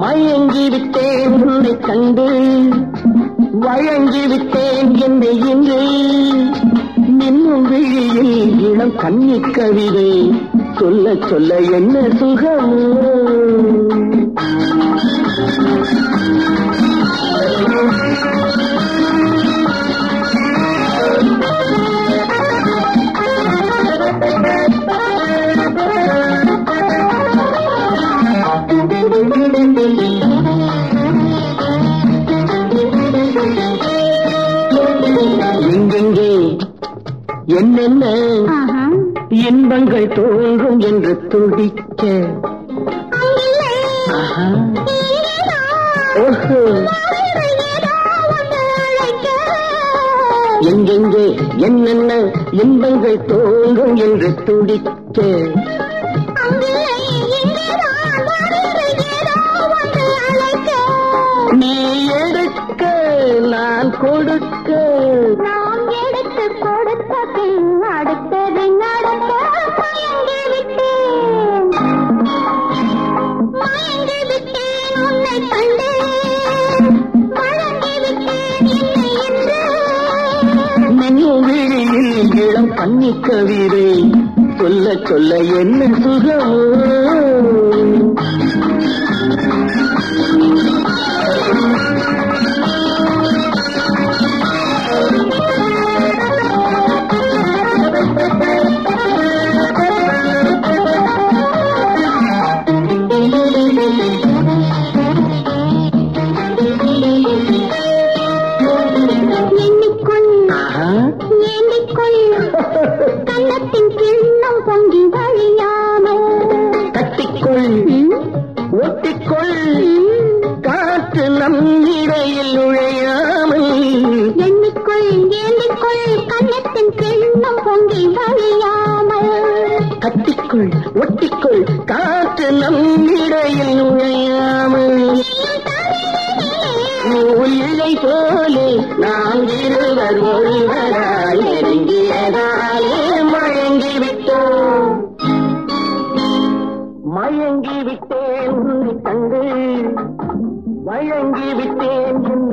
மயங்கி விட்டேன் உன்னை கண்டு வழங்கி விட்டேன் என்னை இன்று மின்னும் விழியில் இளம் கன்னி கவிதை சொல்ல சொல்ல என்ன சுகம் எங்கெங்கே என்னென்ன ஆஹா. இன்பங்கள் தோன்றும் என்று துடிக்க அங்கில்லை. ஆஹா. இங்கேதான். ஓஹோ வேறு ஏதோ ஒன்று அழைக்க. எங்கெங்கே என்னென்ன இன்பங்கள் தோன்றும் என்று துடிக்க அங்கில்லை. இங்கேதான். வேறு ஏதோ ஒன்று அழைக்க. நீ எடுக்க நான் கொடுக்க நாம் எடுத்து கொடுத்த பின் அடுத்தது நடக்க மயங்கி விட்டேன் மயங்கி விட்டேன் உன்னை கண்டேன் மயங்கி விட்டேன் என்னை என்று மின்னும் விழியில் இளம் கன்னி கவிதை சொல்ல சொல்ல என்ன சுகம் எண்ணிக்கொள் ஆஹா. எண்ணிக்கொள் கன்னத்தின் கிண்ணம் பொங்கி வழியாமல் கட்டிக்கொள் ஒட்டிக்கொள் காற்று நம் இடையில் நுழையாமல் எண்ணிக்கொள் எண்ணிக்கொள் கன்னத்தின் கிண்ணம் பொங்கி வழியாமல் கட்டிக்குள் ஒட்டிக்குள் காற்று நம் இடையில் நுழையாமல் நூல் இழை போலே நாம் இருவர் ஒருவராய் நெருங்கியதாலே மயங்கி விட்டோம் மயங்கி விட்டேன் உன்னை கண்டு வழங்கி விட்டேன் என்